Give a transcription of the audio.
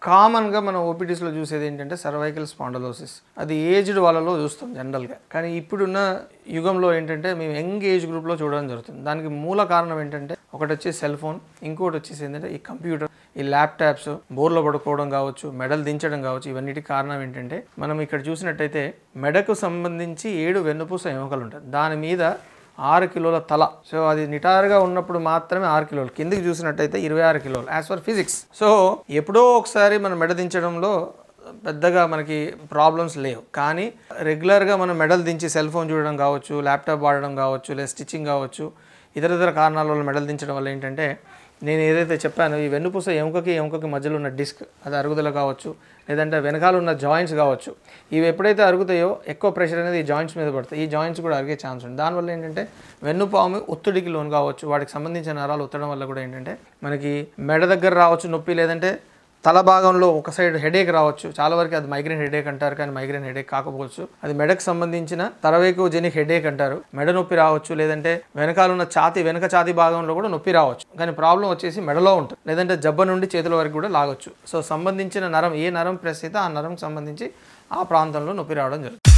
కామన్గా మనం ఓపీటీస్లో చూసేది ఏంటంటే సర్వైకల్ స్పాండలోసిస్ అది ఏజ్డ్ వాళ్ళలో చూస్తాం జనరల్గా కానీ ఇప్పుడున్న యుగంలో ఏంటంటే మేము యంగ్ ఏజ్ గ్రూప్లో చూడడం జరుగుతుంది దానికి మూల కారణం ఏంటంటే ఒకటి వచ్చేసి సెల్ ఫోన్ ఇంకోటి వచ్చేసి ఏంటంటే ఈ కంప్యూటర్ ఈ ల్యాప్టాప్స్ బోర్లో పడుకోవడం కావచ్చు మెడలు దించడం కావచ్చు ఇవన్నిటికి కారణం ఏంటంటే మనం ఇక్కడ చూసినట్టయితే మెడకు సంబంధించి ఏడు వెన్నుపూస ఎముకలు ఉంటాయి దాని మీద ఆరు కిలోల తల సో అది నిటారుగా ఉన్నప్పుడు మాత్రమే ఆరు కిలోలు కిందికి చూసినట్టయితే ఇరవై ఆరు కిలోలు యాజ్ ఫర్ ఫిజిక్స్ సో ఎప్పుడో ఒకసారి మనం మెడ దించడంలో పెద్దగా మనకి ప్రాబ్లమ్స్ లేవు కానీ రెగ్యులర్గా మనం మెడల్ దించి సెల్ ఫోన్ చూడడం కావచ్చు ల్యాప్టాప్ వాడడం కావచ్చు లేదా స్టిచ్చింగ్ కావచ్చు ఇతర ఇతర కారణాల వల్ల మెడల్ దించడం వల్ల ఏంటంటే నేను ఏదైతే చెప్పానో ఈ వెన్నుపూస ఎముకకి ఎముకకి మధ్యలో ఉన్న డిస్క్ అది అరుగుదల కావచ్చు లేదంటే వెనకాల ఉన్న జాయింట్స్ కావచ్చు ఇవి ఎప్పుడైతే అరుగుతాయో ఎక్కువ ప్రెషర్ అనేది ఈ జాయింట్స్ మీద పడతాయి ఈ జాయింట్స్ కూడా అరిగే ఛాన్స్ ఉంది దానివల్ల ఏంటంటే వెన్నుపాము ఒత్తిడికి లోన్ కావచ్చు వాటికి సంబంధించిన నరాలు ఒత్తడం వల్ల కూడా ఏంటంటే మనకి మెడ దగ్గర రావచ్చు నొప్పి లేదంటే తల భాగంలో ఒక సైడ్ హెడేక్ రావచ్చు చాలా వరకు అది మైగ్రేన్ హెడేక్ అంటారు కానీ మైగ్రేన్ హెడేక్ కాకపోవచ్చు అది మెడకు సంబంధించిన తరవేకు జెనిక్ హెడేక్ అంటారు మెడ నొప్పి రావచ్చు లేదంటే వెనకాల ఉన్న ఛాతి వెనక ఛాతి భాగంలో కూడా నొప్పి రావచ్చు కానీ ప్రాబ్లం వచ్చేసి మెడలో ఉంటుంది లేదంటే జబ్బ నుండి చేతుల వరకు కూడా లాగొచ్చు సో సంబంధించిన నరం ఏ నరం ప్రెస్ అయితే ఆ నరం సంబంధించి ఆ ప్రాంతంలో నొప్పి రావడం జరుగుతుంది